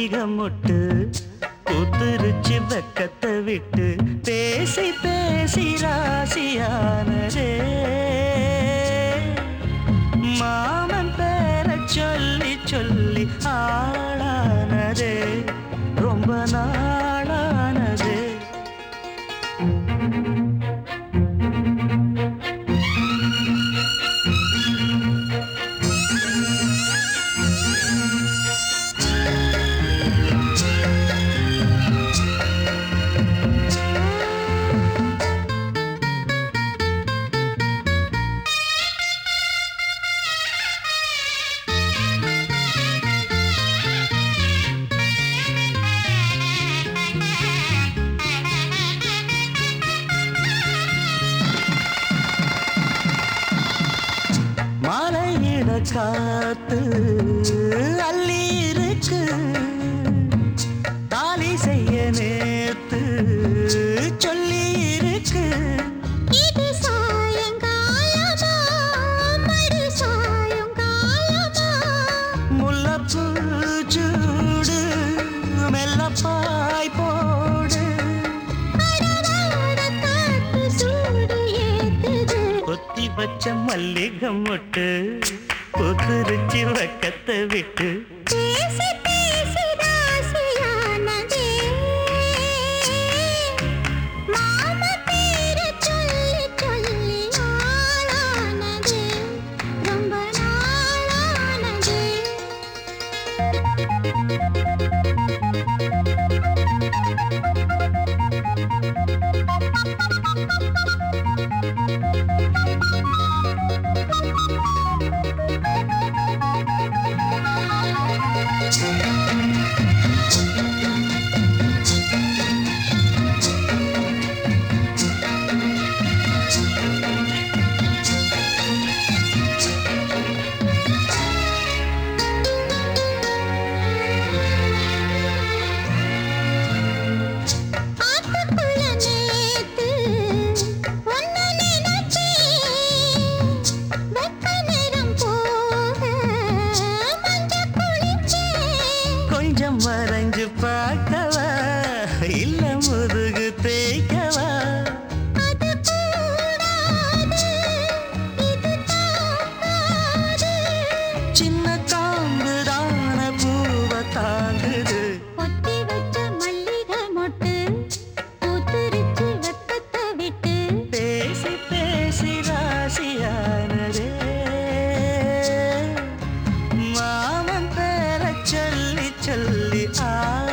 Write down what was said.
மல்லிகை மொட்டு பூத்துருச்சு வெக்கத்தை விட்டு பேசி பேசி ராசியானதே மாமன் பேர சொல்லி சொல்லி ஆளானதே ரொம்ப நாளானதே மலையிட காத்து அள்ளி இருக்கு தாலி செய்ய நேத்து சொல்லி இருக்கு இது சாயங்காலமா மறு சாயங்காலமா முல்லப்பூ சூடு மெல்லப்பாய் போடு அடவாட காத்து சூடு ஏத்துது கொத்தி வச்ச மல்லிகை மொட்டு புதுரிச்சு வக்கத்தை விட்டு பேசி பேசி ராசியானதே மாம பேர சொல்லி சொல்லி ஆளானதே ரொம்ப நாளானதே ஆத்துக்குள்ள நேத்து ஒன்னு நினைச்சேன் வெக்க நிறம் போக மஞ்ச குளிச்சேன் கொஞ்சம் வரைஞ்சு பார்க்கவா இல்ல முதுகு தேய்க்கவா அது கூடாது இது தாங்காது சின்ன காம்பு தான பூவை தாங்குது பொத்தி வச்ச மல்லிகை மொட்டு பூத்துருச்சு வெக்கத்தை விட்டு பேசி பேசி ராசியானதே மாமன் பேர சொல்லி சொல்லி ஆ